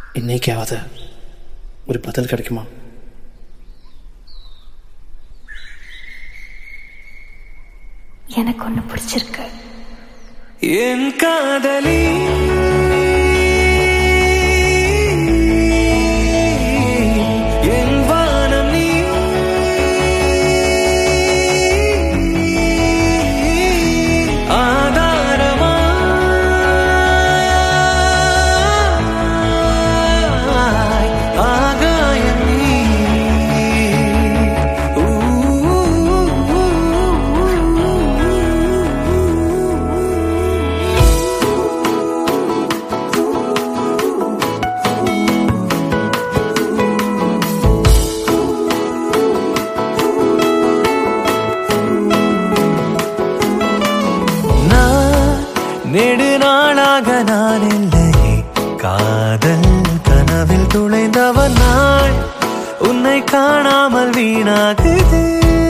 இன்னைக்காவது ஒரு பதில் கிடைக்குமா எனக்கு ஒன்று பிடிச்சிருக்கு என் காதலி என் வானம் நீ ஆதாரமா ஆகாயம் நீ நான் நெடுநாளாக நான் இல்லையே காதல் கனவில் துளைந்தவன் நாள் உன்னை காணாமல் வீணாகுது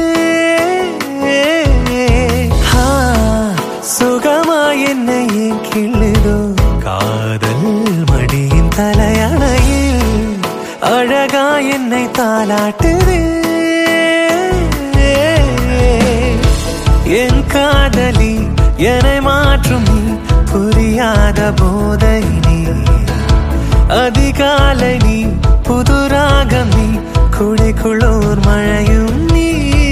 ஆ, சுகமா என்னை ஏன் கிள்ளுதோ காதல் மடியின் தலையணையில் அழகா என்னை தாளாட்டுதே என் காதலி என்னை மாற்றும் நீ புரியாத போதை நீ அதிகாலை நீ புது ராகம் நீ குளிக்குளோர் மழையும் நீ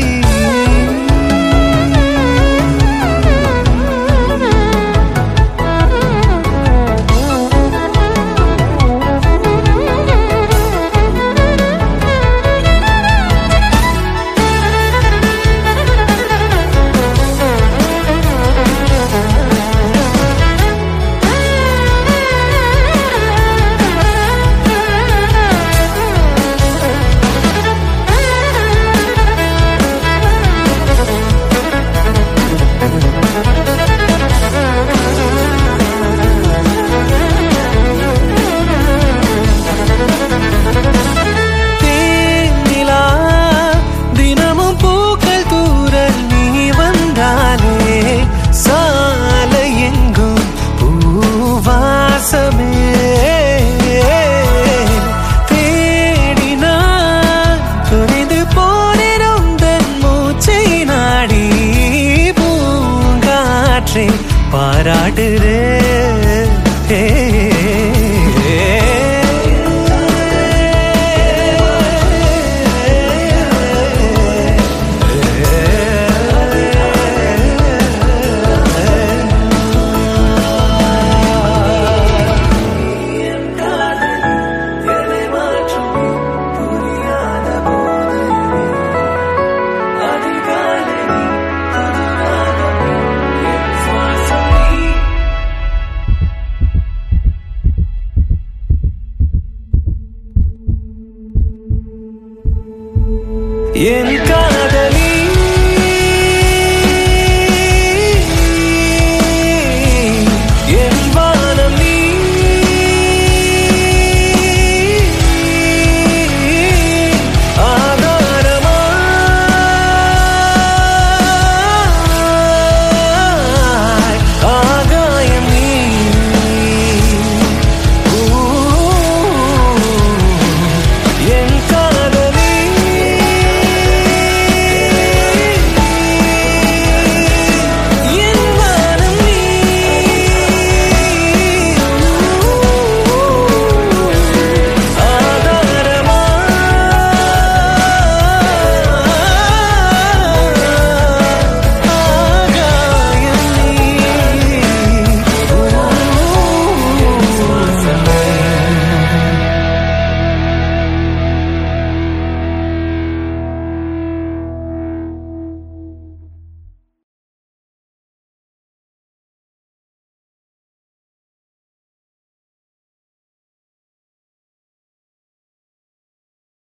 தேனிலா தினமும் பூக்கள் தூரல் நீ வந்தாலே சாலை எங்கும் பூவாசமே தேடினான் தொலைந்து போனிடும் தன் மூச்சை நாடி பூங்காற்றை பாராட்டுறே என்